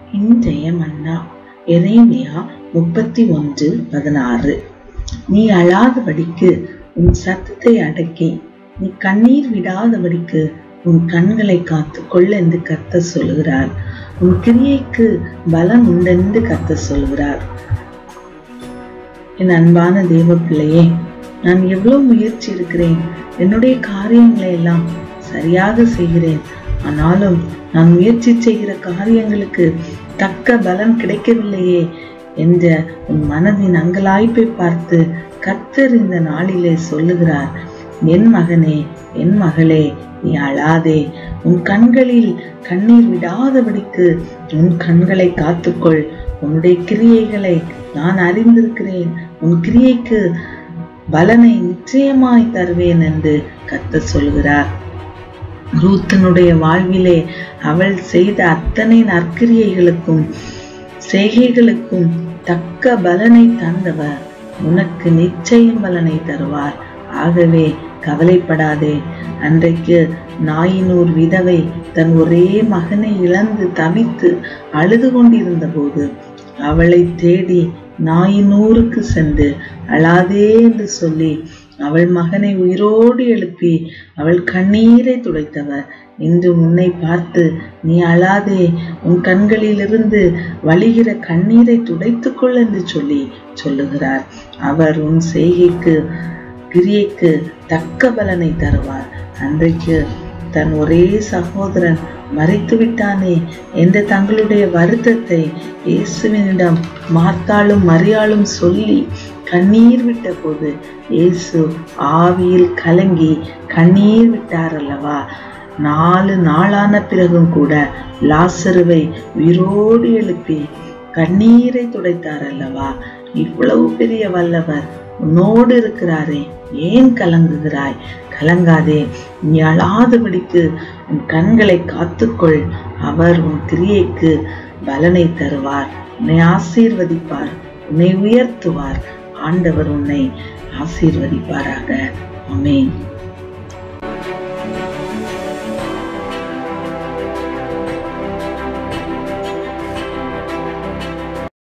இன்றைய மன்னா எரேமியா முப்பத்தி ஒன்று பதினாறு நீ அழாதபடிக்கு உன் சத்தத்தை அடக்கி நீ கண்ணீர் விடாதபடிக்கு உன் கண்களை காத்துக்கொள் என்று கத்த சொல்கிறார் உன் கிரியைக்கு பலம் உண்டென்று கத்த சொல்கிறார் என் அன்பான தேவ பிள்ளையே நான் எவ்வளவு முயற்சி இருக்கிறேன் என்னுடைய காரியங்களை எல்லாம் சரியாக செய்கிறேன் ஆனாலும் நான் முயற்சி செய்கிற காரியங்களுக்கு தக்க பலன் கிடைக்கவில்லையே என்ற உன் மனதின் அங்கலாய்ப்பை பார்த்து கத்தர் இந்த நாளிலே சொல்லுகிறார் என் மகனே என் மகளே நீ அழாதே உன் கண்களில் கண்ணீர் விடாதபடிக்கு உன் கண்களை காத்துக்கொள் உன்னுடைய கிரியைகளை நான் அறிந்திருக்கிறேன் உன் கிரியைக்கு பலனை நிச்சயமாய் தருவேன் என்று கத்த சொல்கிறார் ரூத்தனுடைய வாழ்விலே அவள் செய்த அத்தனை நற்கிரியைகளுக்கும் செய்கைகளுக்கும் தக்க பலனை தந்தவர் உனக்கு நிச்சயம் பலனை தருவார் ஆகவே கவலைப்படாதே அன்றைக்கு நாயினூர் விதவை தன் ஒரே மகனை இழந்து தவித்து அழுது கொண்டிருந்த போது அவளை தேடி நாயினூருக்கு சென்று அழாதே என்று சொல்லி அவள் மகனை உயிரோடு எழுப்பி அவள் கண்ணீரை துடைத்தவர் இன்று உன்னை பார்த்து நீ அழாதே உன் கண்களிலிருந்து வழிகிற கண்ணீரை துடைத்துக்கொள் என்று சொல்லி சொல்லுகிறார் அவர் உன் செய்கைக்கு கிரியைக்கு தக்க பலனை தருவார் அன்றைக்கு தன் ஒரே சகோதரன் மறைத்து விட்டானே என்ற தங்களுடைய வருத்தத்தை இயேசுவினிடம் மார்த்தாளும் மரியாளும் சொல்லி கண்ணீர் விட்ட போது இயேசு ஆவியில் கலங்கி கண்ணீர் விட்டார் அல்லவா நாலு நாளான பிறகும் கூட லாசருவை உயிரோடு எழுப்பி கண்ணீரை துடைத்தார் அல்லவா இவ்வளவு பெரிய வல்லவர் உன்னோடு இருக்கிறாரே ஏன் கலங்குகிறாய் கலங்காதே நீ அழாதபடிக்கு உன் கண்களை காத்துக்கொள் அவர் உன் கிரியைக்கு பலனை தருவார் உன்னை ஆசீர்வதிப்பார் உன்னை உயர்த்துவார் ஆண்டவர் உன்னை ஆசீர்வதிப்பாராக அமேன்